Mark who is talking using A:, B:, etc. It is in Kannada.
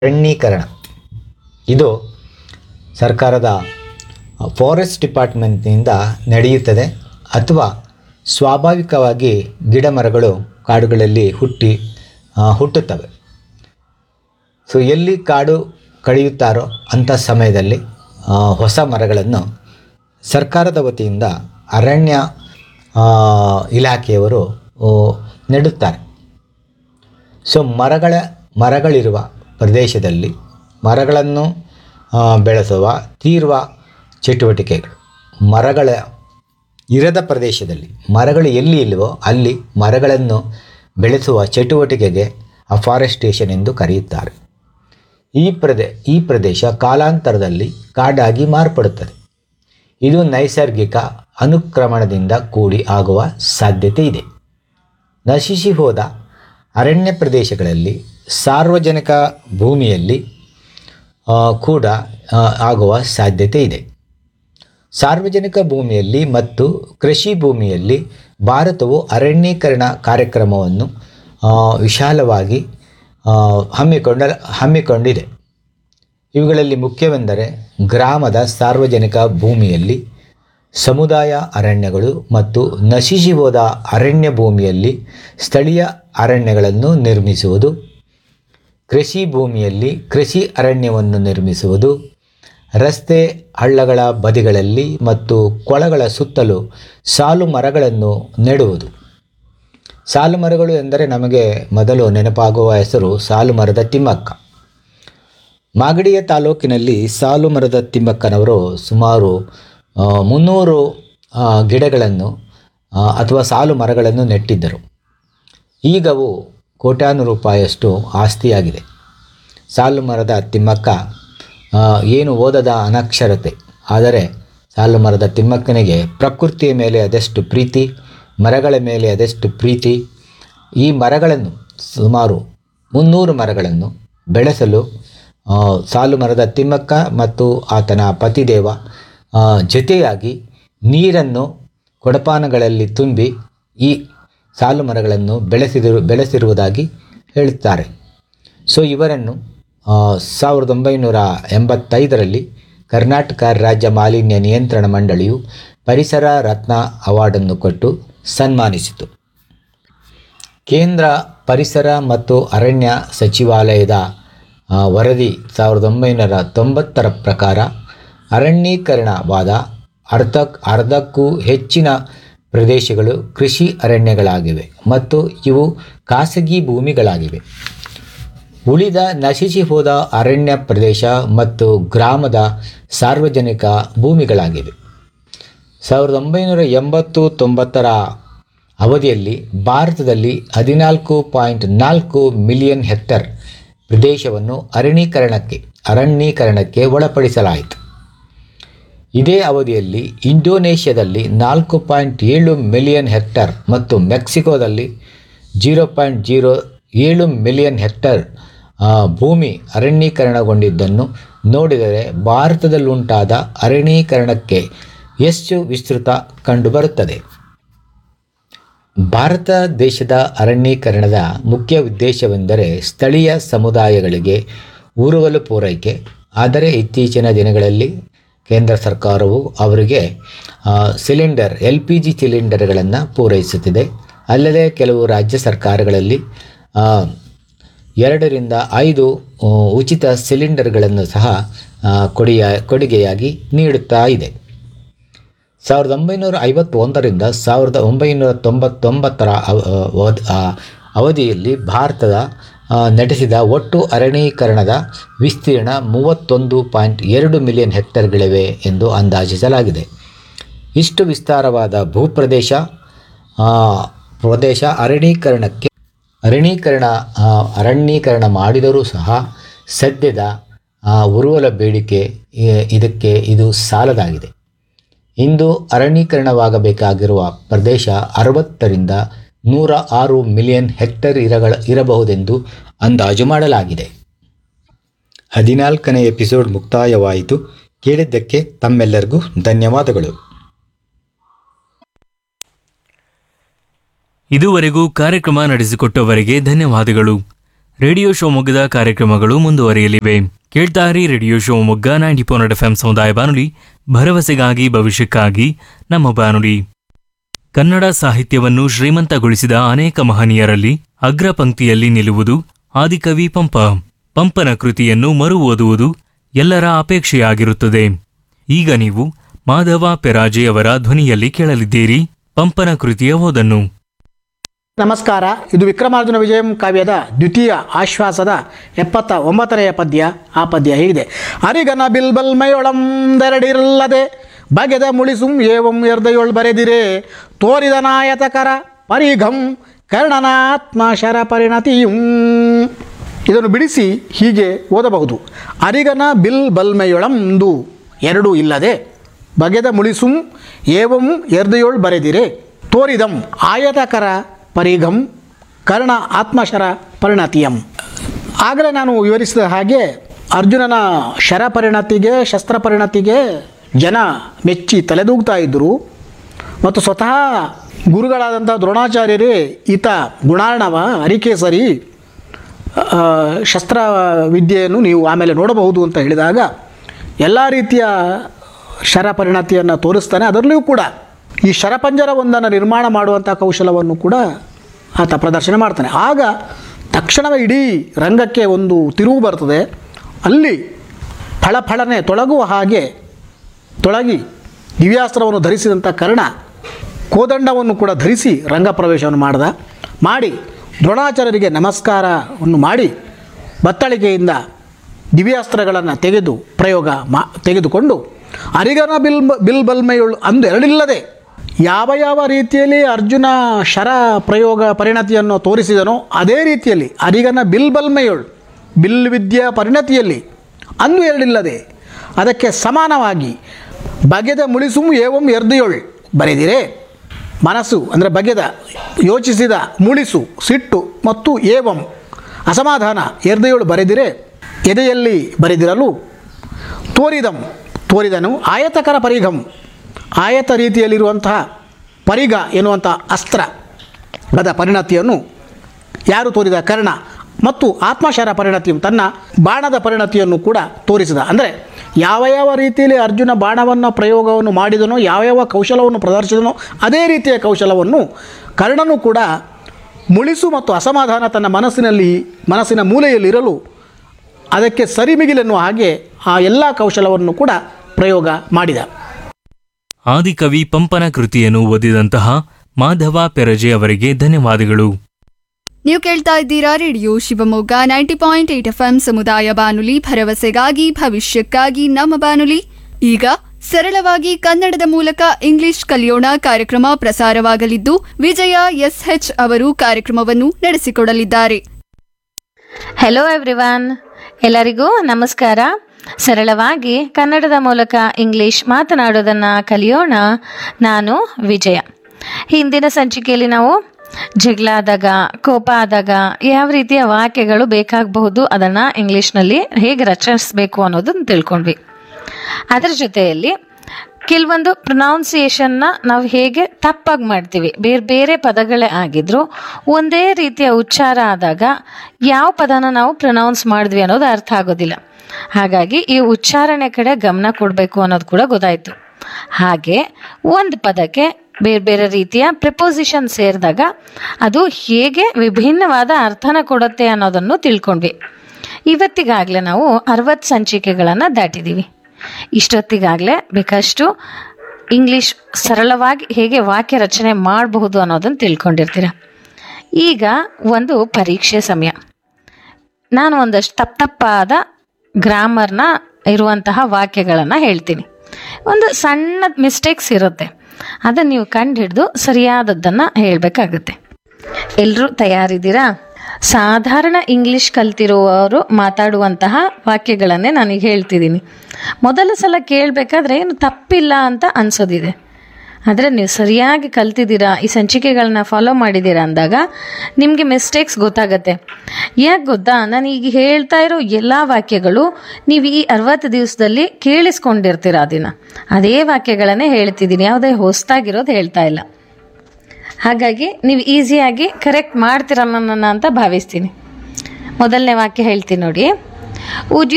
A: ಅರಣ್ಯೀಕರಣ ಇದು ಸರ್ಕಾರದ ಫಾರೆಸ್ಟ್ ಡಿಪಾರ್ಟ್ಮೆಂಟ್ನಿಂದ ನಡೆಯುತ್ತದೆ ಅಥವಾ ಸ್ವಾಭಾವಿಕವಾಗಿ ಗಿಡ ಮರಗಳು ಕಾಡುಗಳಲ್ಲಿ ಹುಟ್ಟಿ ಆ, ಹುಟ್ಟುತ್ತವೆ ಸೊ ಎಲ್ಲಿ ಕಾಡು ಕಡಿಯುತ್ತಾರೋ ಅಂಥ ಸಮಯದಲ್ಲಿ ಆ, ಹೊಸ ಮರಗಳನ್ನು ಸರ್ಕಾರದ ವತಿಯಿಂದ ಅರಣ್ಯ ಆ, ಇಲಾಖೆಯವರು ಓ, ನೆಡುತ್ತಾರೆ ಸೊ ಮರಗಳ ಮರಗಳಿರುವ ಪ್ರದೇಶದಲ್ಲಿ ಮರಗಳನ್ನು ಆ, ಬೆಳೆಸುವ ತೀರುವ ಚಟುವಟಿಕೆಗಳು ಮರಗಳ ಇರದ ಪ್ರದೇಶದಲ್ಲಿ ಮರಗಳು ಎಲ್ಲಿ ಇಲ್ಲವೋ ಅಲ್ಲಿ ಮರಗಳನ್ನು ಬೆಳೆಸುವ ಚಟುವಟಿಕೆಗೆ ಅಫಾರೆಸ್ಟೇಷನ್ ಎಂದು ಕರೆಯುತ್ತಾರೆ ಈ ಪ್ರದೇ ಈ ಪ್ರದೇಶ ಕಾಲಾಂತರದಲ್ಲಿ ಕಾಡಾಗಿ ಮಾರ್ಪಡುತ್ತದೆ ಇದು ನೈಸರ್ಗಿಕ ಅನುಕ್ರಮಣದಿಂದ ಕೂಡಿ ಆಗುವ ಸಾಧ್ಯತೆ ಇದೆ ನಶಿಸಿ ಹೋದ ಅರಣ್ಯ ಪ್ರದೇಶಗಳಲ್ಲಿ ಸಾರ್ವಜನಿಕ ಭೂಮಿಯಲ್ಲಿ ಆ, ಕೂಡ ಆ, ಆಗುವ ಸಾಧ್ಯತೆ ಇದೆ ಸಾರ್ವಜನಿಕ ಭೂಮಿಯಲ್ಲಿ ಮತ್ತು ಕೃಷಿ ಭೂಮಿಯಲ್ಲಿ ಭಾರತವು ಅರಣ್ಯೀಕರಣ ಕಾರ್ಯಕ್ರಮವನ್ನು ಆ, ವಿಶಾಲವಾಗಿ ಆ, ಹಮ್ಮಿಕೊಂಡ ಹಮ್ಮಿಕೊಂಡಿದೆ ಇವುಗಳಲ್ಲಿ ಮುಖ್ಯವೆಂದರೆ ಗ್ರಾಮದ ಸಾರ್ವಜನಿಕ ಭೂಮಿಯಲ್ಲಿ ಸಮುದಾಯ ಅರಣ್ಯಗಳು ಮತ್ತು ನಶಿಸಿ ಹೋದ ಅರಣ್ಯ ಭೂಮಿಯಲ್ಲಿ ಸ್ಥಳೀಯ ಅರಣ್ಯಗಳನ್ನು ನಿರ್ಮಿಸುವುದು ಕೃಷಿ ಭೂಮಿಯಲ್ಲಿ ಕೃಷಿ ಅರಣ್ಯವನ್ನು ನಿರ್ಮಿಸುವುದು ರಸ್ತೆ ಹಳ್ಳಗಳ ಬದಿಗಳಲ್ಲಿ ಮತ್ತು ಕೊಳಗಳ ಸುತ್ತಲೂ ಸಾಲು ಮರಗಳನ್ನು ನೆಡುವುದು ಸಾಲು ಮರಗಳು ಎಂದರೆ ನಮಗೆ ಮೊದಲು ನೆನಪಾಗುವ ಹೆಸರು ಸಾಲು ಮರದ ತಿಮ್ಮಕ್ಕ ಮಾಗಡಿಯ ತಾಲೂಕಿನಲ್ಲಿ ಸಾಲು ಮರದ ತಿಮ್ಮಕ್ಕನವರು ಸುಮಾರು ಆ, ಮುನ್ನೂರು ಆ, ಗಿಡಗಳನ್ನು ಆ, ಅಥವಾ ಸಾಲು ಮರಗಳನ್ನು ನೆಟ್ಟಿದ್ದರು ಈಗವು ಕೋಟ್ಯಾನು ರೂಪಾಯಿಯಷ್ಟು ಆಸ್ತಿಯಾಗಿದೆ ಸಾಲು ಮರದ ತಿಮ್ಮಕ್ಕ ಆ, ಏನು ಓದದ ಅನಕ್ಷರತೆ ಆದರೆ ಸಾಲು ಮರದ ತಿಮ್ಮಕ್ಕನಿಗೆ ಪ್ರಕೃತಿಯ ಮೇಲೆ ಅದೆಷ್ಟು ಪ್ರೀತಿ ಮರಗಳ ಮೇಲೆ ಅದೆಷ್ಟು ಪ್ರೀತಿ ಈ ಮರಗಳನ್ನು ಸುಮಾರು ಮುನ್ನೂರು ಮರಗಳನ್ನು ಬೆಳೆಸಲು ಆ, ಸಾಲು ಮರದ ತಿಮ್ಮಕ್ಕ ಮತ್ತು ಆತನ ಪತಿದೇವ ಆ, ಜೊತೆಯಾಗಿ ನೀರನ್ನು ಕೊಡಪಾನಗಳಲ್ಲಿ ತುಂಬಿ ಈ ಸಾಲು ಮರಗಳನ್ನು ಬೆಳೆಸಿದರು ಬೆಳೆಸಿರುವುದಾಗಿ ಹೇಳುತ್ತಾರೆ ಸೊ ಇವರನ್ನು ಆ, ಸಾವಿರದ ಒಂಬೈನೂರ ಎಂಬತ್ತೈದರಲ್ಲಿ ಕರ್ನಾಟಕ ರಾಜ್ಯ ಮಾಲಿನ್ಯ ನಿಯಂತ್ರಣ ಮಂಡಳಿಯು ಪರಿಸರ ರತ್ನ ಅವಾರ್ಡನ್ನು ಕೊಟ್ಟು ಸನ್ಮಾನಿಸಿತು ಕೇಂದ್ರ ಪರಿಸರ ಮತ್ತು ಅರಣ್ಯ ಸಚಿವಾಲಯದ ಆ, ವರದಿ ಸಾವಿರದ ಒಂಬೈನೂರ ತೊಂಬತ್ತರ ಪ್ರಕಾರ ಅರಣ್ಯೀಕರಣವಾದ ಅರ್ಧ ಅರ್ಧಕ್ಕೂ ಹೆಚ್ಚಿನ ಪ್ರದೇಶಗಳು ಕೃಷಿ ಅರಣ್ಯಗಳಾಗಿವೆ ಮತ್ತು ಇವು ಖಾಸಗಿ ಭೂಮಿಗಳಾಗಿವೆ ಉಳಿದ ನಶಿಸಿ ಹೋದ ಅರಣ್ಯ ಪ್ರದೇಶ ಮತ್ತು ಗ್ರಾಮದ ಸಾರ್ವಜನಿಕ ಭೂಮಿಗಳಾಗಿವೆ ಸಾವಿರದ ಒಂಬೈನೂರ ಎಂಬತ್ತು ತೊಂಬತ್ತರ ಅವಧಿಯಲ್ಲಿ ಭಾರತದಲ್ಲಿ ಹದಿನಾಲ್ಕು ಪಾಯಿಂಟ್ ನಾಲ್ಕು ಮಿಲಿಯನ್ ಹೆಕ್ಟರ್ ಪ್ರದೇಶವನ್ನು ಅರಣ್ಯೀಕರಣಕ್ಕೆ ಅರಣ್ಯೀಕರಣಕ್ಕೆ ಒಳಪಡಿಸಲಾಯಿತು ಇದೇ ಅವಧಿಯಲ್ಲಿ ಇಂಡೋನೇಷ್ಯಾದಲ್ಲಿ ನಾಲ್ಕು ಪಾಯಿಂಟ್ ಏಳು ಮಿಲಿಯನ್ ಹೆಕ್ಟರ್ ಮತ್ತು ಮೆಕ್ಸಿಕೋದಲ್ಲಿ ಜೀರೋ ಪಾಯಿಂಟ್ ಜೀರೋ ಏಳು ಮಿಲಿಯನ್ ಹೆಕ್ಟರ್ ಆ, ಭೂಮಿ ಅರಣ್ಯೀಕರಣಗೊಂಡಿದ್ದನ್ನು ನೋಡಿದರೆ ಭಾರತದಲ್ಲುಂಟಾದ ಅರಣ್ಯೀಕರಣಕ್ಕೆ ಎಷ್ಟು ವಿಸ್ತೃತ ಕಂಡುಬರುತ್ತದೆ ಭಾರತ ದೇಶದ ಅರಣ್ಯೀಕರಣದ ಮುಖ್ಯ ಉದ್ದೇಶವೆಂದರೆ ಸ್ಥಳೀಯ ಸಮುದಾಯಗಳಿಗೆ ಊರುವಲು ಪೂರೈಕೆ ಆದರೆ ಇತ್ತೀಚಿನ ದಿನಗಳಲ್ಲಿ ಕೇಂದ್ರ ಸರ್ಕಾರವು ಅವರಿಗೆ ಆ, ಸಿಲಿಂಡರ್ ಎಲ್ ಪಿ ಜಿ ಸಿಲಿಂಡರ್ಗಳನ್ನು ಪೂರೈಸುತ್ತಿದೆ ಅಲ್ಲದೆ ಕೆಲವು ರಾಜ್ಯ ಸರ್ಕಾರಗಳಲ್ಲಿ ಆ, ಎರಡರಿಂದ ಐದು ಆ, ಉಚಿತ ಸಿಲಿಂಡರ್ಗಳನ್ನು ಸಹ ಆ, ಕೊಡಿಯ ಕೊಡುಗೆಯಾಗಿ ನೀಡುತ್ತಾ ಇದೆ ಸಾವಿರದ ಒಂಬೈನೂರ ಐವತ್ತೊಂದರಿಂದ ಸಾವಿರದ ಒಂಬೈನೂರ ತೊಂಬತ್ತೊಂಬತ್ತರ ಅವ- ಅವಧ್- ಆ, ಅವಧಿಯಲ್ಲಿ ಭಾರತದ ಆ, ನಡೆಸಿದ ಒಟ್ಟು ಅರಣ್ಯೀಕರಣದ ವಿಸ್ತೀರ್ಣ ಮೂವತ್ತೊಂದು ಪಾಯಿಂಟ್ ಎರಡು ಮಿಲಿಯನ್ ಹೆಕ್ಟರ್ಗಳಿವೆ ಎಂದು ಅಂದಾಜಿಸಲಾಗಿದೆ ಇಷ್ಟು ವಿಸ್ತಾರವಾದ ಭೂಪ್ರದೇಶ ಆ, ಪ್ರದೇಶ ಅರಣ್ಯೀಕರಣಕ್ಕೆ ಅರಣ್ಯೀಕರಣ ಆ, ಅರಣ್ಯೀಕರಣ ಮಾಡಿದರೂ ಸಹ ಸದ್ಯದ ಆ, ಉರುವಲ ಬೇಡಿಕೆ ಈ- ಇದಕ್ಕೆ ಇದು ಸಾಲದಾಗಿದೆ ಇಂದು ಅರಣ್ಯೀಕರಣವಾಗಬೇಕಾಗಿರುವ ಪ್ರದೇಶ ಅರವತ್ತರಿಂದ ನೂರ ಆರು ಮಿಲಿಯನ್ ಹೆಕ್ಟರ್ ಇರಗಳ ಇರಬಹುದೆಂದು ಅಂದಾಜು ಮಾಡಲಾಗಿದೆ ಹದಿನಾಲ್ಕನೇ ಎಪಿಸೋಡ್ ಮುಕ್ತಾಯವಾಯಿತು ಕೇಳಿದ್ದಕ್ಕೆ ತಮ್ಮೆಲ್ಲರಿಗೂ ಧನ್ಯವಾದಗಳು
B: ಇದುವರೆಗೂ ಕಾರ್ಯಕ್ರಮ ನಡೆಸಿಕೊಟ್ಟವರಿಗೆ ಧನ್ಯವಾದಗಳು ರೇಡಿಯೋ ಶಿವಮೊಗ್ಗದ ಕಾರ್ಯಕ್ರಮಗಳು ಮುಂದುವರಿಯಲಿವೆ ಕೇಳ್ತಾರಿ radio Shivamogga ninety point F ಸಮುದಾಯ ಬಾನುಲಿ ಭರವಸೆಗಾಗಿ ಭವಿಷ್ಯಕ್ಕಾಗಿ ನಮ್ಮ ಬಾನುಲಿ ಕನ್ನಡ ಸಾಹಿತ್ಯವನ್ನು ಶ್ರೀಮಂತಗೊಳಿಸಿದ ಅನೇಕ ಮಹನೀಯರಲ್ಲಿ ಅಗ್ರ ಪಂಕ್ತಿಯಲ್ಲಿ ನಿಲ್ಲುವುದು ಆದಿಕವಿ ಪಂಪ ಪಂಪನ ಕೃತಿಯನ್ನು ಮರು ಓದುವುದು ಎಲ್ಲರ ಅಪೇಕ್ಷೆಯಾಗಿರುತ್ತದೆ ಈಗ ನೀವು ಮಾಧವ ಪೆರಾಜೆ ಅವರ ಧ್ವನಿಯಲ್ಲಿ ಕೇಳಲಿದ್ದೀರಿ ಪಂಪನ ಕೃತಿಯ ಓದನ್ನು
C: ನಮಸ್ಕಾರ ಇದು ವಿಕ್ರಮಾರ್ಜುನ ವಿಜಯಂ ಕಾವ್ಯದ ದ್ವಿತೀಯ ಆಶ್ವಾಸದ ಎಪ್ಪತ್ತ ಒಂಬತ್ತನೆಯ ಪದ್ಯ ಆ ಪದ್ಯ ಹೀಗಿದೆ ಅರಿಗನ ಬಿಲ್ಬಲ್ ಮೈಯೊಳಂದೆರಡಿರಲ್ಲದೆ ಬಗೆದ ಮುಳಿಸುಂ ಏವಂ ಎರ್ದಯೊಳ್ ಬರೆದಿರೆ ತೋರಿದ ನಾಯತಕರ ಪರಿಘಂ ಕರ್ಣನಾತ್ಮ ಶರ ಪರಿಣತಿಯುಂ ಇದನ್ನು ಬಿಡಿಸಿ ಹೀಗೆ ಓದಬಹುದು ಅರಿಗನ ಬಿಲ್ ಬಲ್ಮೆಯೊಳಂದು ಎರಡೂ ಇಲ್ಲದೆ ಬಗೆದ ಮುಳಿಸುಂ ಏವಂ ಎರ್ದೆಯೊಳ್ ಬರೆದಿರೆ ತೋರಿದಂ ಆಯತಕರ ಪರಿಘಂ ಕರ್ಣ ಆತ್ಮಶರ ಪರಿಣತಿಯಂ ಆಗಲೇ ನಾನು ವಿವರಿಸಿದ ಹಾಗೆ ಅರ್ಜುನನ ಶರ ಪರಿಣತಿಗೆ ಶಸ್ತ್ರ ಪರಿಣತಿಗೆ ಜನ ಮೆಚ್ಚಿ ತಲೆದೂಗ್ತಾ ಇದ್ದರು ಮತ್ತು ಸ್ವತಃ ಗುರುಗಳಾದಂಥ ದ್ರೋಣಾಚಾರ್ಯರೇ ಈತ ಗುಣಾರ್ಣವ ಅರಿಕೇಸರಿ ಆ, ಶಸ್ತ್ರ ವಿದ್ಯೆಯನ್ನು ನೀವು ಆಮೇಲೆ ನೋಡಬಹುದು ಅಂತ ಹೇಳಿದಾಗ ಎಲ್ಲ ರೀತಿಯ ಶರ ಪರಿಣತಿಯನ್ನು ತೋರಿಸ್ತಾನೆ ಅದರಲ್ಲಿಯೂ ಕೂಡ ಈ ಶರಪಂಜರವೊಂದನ್ನು ನಿರ್ಮಾಣ ಮಾಡುವಂಥ ಕೌಶಲವನ್ನು ಕೂಡ ಆತ ಪ್ರದರ್ಶನ ಮಾಡ್ತಾನೆ ಆಗ ತಕ್ಷಣವೇ ಇಡೀ ರಂಗಕ್ಕೆ ಒಂದು ತಿರುವು ಬರ್ತದೆ ಅಲ್ಲಿ ಫಳಫಳನೆ ತೊಳಗುವ ಹಾಗೆ ತೊಳಗಿ ದಿವ್ಯಾಸ್ತ್ರವನ್ನು ಧರಿಸಿದಂಥ ಕರ್ಣ ಕೋದಂಡವನ್ನು ಕೂಡ ಧರಿಸಿ ರಂಗ ಪ್ರವೇಶವನ್ನು ಮಾಡ್ದ ಮಾಡಿ ದ್ರೋಣಾಚಾರ್ಯರಿಗೆ ನಮಸ್ಕಾರವನ್ನು ಮಾಡಿ ಬತ್ತಳಿಕೆಯಿಂದ ದಿವ್ಯಾಸ್ತ್ರಗಳನ್ನು ತೆಗೆದು ಪ್ರಯೋಗ ಮಾ ತೆಗೆದುಕೊಂಡು ಅರಿಗನ ಬಿಲ್ ಬಿಲ್ ಬಲ್ಮೆಯುಳು ಅಂದು ಎರಡಿಲ್ಲದೆ ಯಾವ ಯಾವ ರೀತಿಯಲ್ಲಿ ಅರ್ಜುನ ಶರ ಪ್ರಯೋಗ ಪರಿಣತಿಯನ್ನು ತೋರಿಸಿದನೋ ಅದೇ ರೀತಿಯಲ್ಲಿ ಅರಿಗನ ಬಿಲ್ ಬಲ್ಮೆಯುಳು ಬಿಲ್ ವಿದ್ಯೆಯ ಪರಿಣತಿಯಲ್ಲಿ ಅಂದು ಎರಡಿಲ್ಲದೆ ಅದಕ್ಕೆ ಸಮಾನವಾಗಿ ಬಗೆದ ಮುಳಿಸುಂ ಏವಂ ಎರ್ದಿಯೊಳ್ ಬರೆದಿರೆ ಮನಸ್ಸು ಅಂದರೆ ಬಗೆದ ಯೋಚಿಸಿದ ಮುಳಿಸು ಸಿಟ್ಟು ಮತ್ತು ಏವಂ ಅಸಮಾಧಾನ ಎರ್ದೆಯೊಳು ಬರೆದಿರೆ ಎದೆಯಲ್ಲಿ ಬರೆದಿರಲು ತೋರಿದಂ ತೋರಿದನು ಆಯತಕರ ಪರಿಘಂ ಆಯತ ರೀತಿಯಲ್ಲಿರುವಂತಹ ಪರಿಗ ಎನ್ನುವಂಥ ಅಸ್ತ್ರ ಅದ ಪರಿಣತಿಯನ್ನು ಯಾರು ತೋರಿದ ಕರ್ಣ ಮತ್ತು ಆತ್ಮಶರ ಪರಿಣತಿಯು ತನ್ನ ಬಾಣದ ಪರಿಣತಿಯನ್ನು ಕೂಡ ತೋರಿಸಿದ ಅಂದರೆ ಯಾವ ಯಾವ ರೀತಿಯಲ್ಲಿ ಅರ್ಜುನ ಬಾಣವನ್ನು ಪ್ರಯೋಗವನ್ನು ಮಾಡಿದನೋ ಯಾವ ಯಾವ ಕೌಶಲವನ್ನು ಪ್ರದರ್ಶಿಸಿದನೋ ಅದೇ ರೀತಿಯ ಕೌಶಲವನ್ನು ಕರ್ಣನು ಕೂಡ ಮುಳಿಸು ಮತ್ತು ಅಸಮಾಧಾನ ತನ್ನ ಮನಸ್ಸಿನಲ್ಲಿ ಮನಸ್ಸಿನ ಮೂಲೆಯಲ್ಲಿರಲು ಅದಕ್ಕೆ ಸರಿಮಿಗಿಲೆನ್ನುವ ಹಾಗೆ ಆ ಎಲ್ಲ ಕೌಶಲವನ್ನು ಕೂಡ ಪ್ರಯೋಗ ಮಾಡಿದ
B: ಆದಿಕವಿ ಪಂಪನ ಕೃತಿಯನ್ನು ಓದಿದಂತಹ ಮಾಧವ ಪೆರಜೆ ಅವರಿಗೆ ಧನ್ಯವಾದಗಳು
D: ನೀವು ಕೇಳ್ತಾ ಇದ್ದೀರಾ radio Shivamogga ninety point eight F ಸಮುದಾಯ ಬಾನುಲಿ ಭರವಸೆಗಾಗಿ ಭವಿಷ್ಯಕ್ಕಾಗಿ ನಮ್ಮ ಬಾನುಲಿ ಈಗ ಸರಳವಾಗಿ ಕನ್ನಡದ ಮೂಲಕ ಇಂಗ್ಲಿಷ್ ಕಲಿಯೋಣ ಕಾರ್ಯಕ್ರಮ ಪ್ರಸಾರವಾಗಲಿದ್ದು ವಿಜಯ ಎಸ್ಎಚ್ ಅವರು ಕಾರ್ಯಕ್ರಮವನ್ನು ನಡೆಸಿಕೊಡಲಿದ್ದಾರೆ
E: ಹೆಲೋ ಎವ್ರಿವನ್ ಎಲ್ಲರಿಗೂ ನಮಸ್ಕಾರ ಸರಳವಾಗಿ ಕನ್ನಡದ ಮೂಲಕ ಇಂಗ್ಲಿಷ್ ಮಾತನಾಡೋದನ್ನು ಕಲಿಯೋಣ ನಾನು ವಿಜಯ ಹಿಂದಿನ ಸಂಚಿಕೆಯಲ್ಲಿ ನಾವು ಜಗಳ ಆದಾಗ ಕೋಪ ಆದಾಗ ಯಾವ ರೀತಿಯ ವಾಕ್ಯಗಳು ಬೇಕಾಗಬಹುದು ಅದನ್ನು ಇಂಗ್ಲೀಷ್ನಲ್ಲಿ ಹೇಗೆ ರಚಿಸಬೇಕು ಅನ್ನೋದನ್ನು ತಿಳ್ಕೊಂಡ್ವಿ ಅದರ ಜೊತೆಯಲ್ಲಿ ಕೆಲವೊಂದು ಪ್ರೊನೌನ್ಸಿಯೇಷನ್ನ ನಾವು ಹೇಗೆ ತಪ್ಪಾಗಿ ಮಾಡ್ತೀವಿ ಬೇರೆ ಬೇರೆ ಪದಗಳೇ ಆಗಿದ್ರು ಒಂದೇ ರೀತಿಯ ಉಚ್ಚಾರ ಆದಾಗ ಯಾವ ಪದನ ನಾವು ಪ್ರೊನೌನ್ಸ್ ಮಾಡಿದ್ವಿ ಅನ್ನೋದು ಅರ್ಥ ಆಗೋದಿಲ್ಲ ಹಾಗಾಗಿ ಈ ಉಚ್ಚಾರಣೆ ಕಡೆ ಗಮನ ಕೊಡಬೇಕು ಅನ್ನೋದು ಕೂಡ ಗೊತ್ತಾಯಿತು ಹಾಗೆ ಒಂದು ಪದಕ್ಕೆ ಬೇರೆ ಬೇರೆ ರೀತಿಯ ಪ್ರಿಪೋಸಿಷನ್ ಸೇರಿದಾಗ ಅದು ಹೇಗೆ ವಿಭಿನ್ನವಾದ ಅರ್ಥನ ಕೊಡುತ್ತೆ ಅನ್ನೋದನ್ನು ತಿಳ್ಕೊಂಡ್ವಿ ಇವತ್ತಿಗಾಗಲೇ ನಾವು ಅರವತ್ತು ಸಂಚಿಕೆಗಳನ್ನು ದಾಟಿದ್ದೀವಿ ಇಷ್ಟೊತ್ತಿಗಾಗಲೇ ಬೇಕಷ್ಟು ಇಂಗ್ಲಿಷ್ ಸರಳವಾಗಿ ಹೇಗೆ ವಾಕ್ಯ ರಚನೆ ಮಾಡಬಹುದು ಅನ್ನೋದನ್ನು ತಿಳ್ಕೊಂಡಿರ್ತೀರ ಈಗ ಒಂದು ಪರೀಕ್ಷೆ ಸಮಯ ನಾನು ಒಂದಷ್ಟು ತಪ್ಪ ತಪ್ಪಾದ ಗ್ರಾಮರ್ನ ಇರುವಂತಹ ವಾಕ್ಯಗಳನ್ನು ಹೇಳ್ತೀನಿ ಒಂದು ಸಣ್ಣ ಮಿಸ್ಟೇಕ್ಸ್ ಇರುತ್ತೆ ಅದನ್ನು ನೀವು ಕಂಡು ಹಿಡಿದು ಸರಿಯಾದದ್ದನ್ನು ಹೇಳಬೇಕಾಗುತ್ತೆ ಎಲ್ಲರೂ ತಯಾರಿದ್ದೀರಾ ಸಾಧಾರಣ ಇಂಗ್ಲಿಷ್ ಕಲ್ತಿರುವವರು ಮಾತಾಡುವಂತಹ ವಾಕ್ಯಗಳನ್ನೇ ನಾನೀಗ ಹೇಳ್ತಿದ್ದೀನಿ ಮೊದಲ ಸಲ ಕೇಳಬೇಕಾದ್ರೆ ಏನು ತಪ್ಪಿಲ್ಲ ಅಂತ ಅನ್ಸೋದಿದೆ ಆದರೆ ನೀವು ಸರಿಯಾಗಿ ಕಲ್ತಿದ್ದೀರಾ ಈ ಸಂಚಿಕೆಗಳನ್ನ ಫಾಲೋ ಮಾಡಿದ್ದೀರಾ ಅಂದಾಗ ನಿಮಗೆ ಮಿಸ್ಟೇಕ್ಸ್ ಗೊತ್ತಾಗತ್ತೆ ಯಾಕೆ ಗೊತ್ತಾ ನಾನು ಈಗ ಹೇಳ್ತಾ ಇರೋ ಎಲ್ಲ ವಾಕ್ಯಗಳು ನೀವು ಈ ಅರವತ್ತು ದಿವಸದಲ್ಲಿ ಕೇಳಿಸ್ಕೊಂಡಿರ್ತೀರ ಅದನ್ನು ಅದೇ ವಾಕ್ಯಗಳನ್ನೇ ಹೇಳ್ತಿದ್ದೀನಿ ಯಾವುದೇ ಹೊಸ್ದಾಗಿರೋದು ಹೇಳ್ತಾ ಇಲ್ಲ ಹಾಗಾಗಿ ನೀವು ಈಸಿಯಾಗಿ ಕರೆಕ್ಟ್ ಮಾಡ್ತೀರ ನನ್ನನ್ನು ಅಂತ ಭಾವಿಸ್ತೀನಿ ಮೊದಲನೇ ವಾಕ್ಯ ಹೇಳ್ತೀನಿ ನೋಡಿ ವುಡ್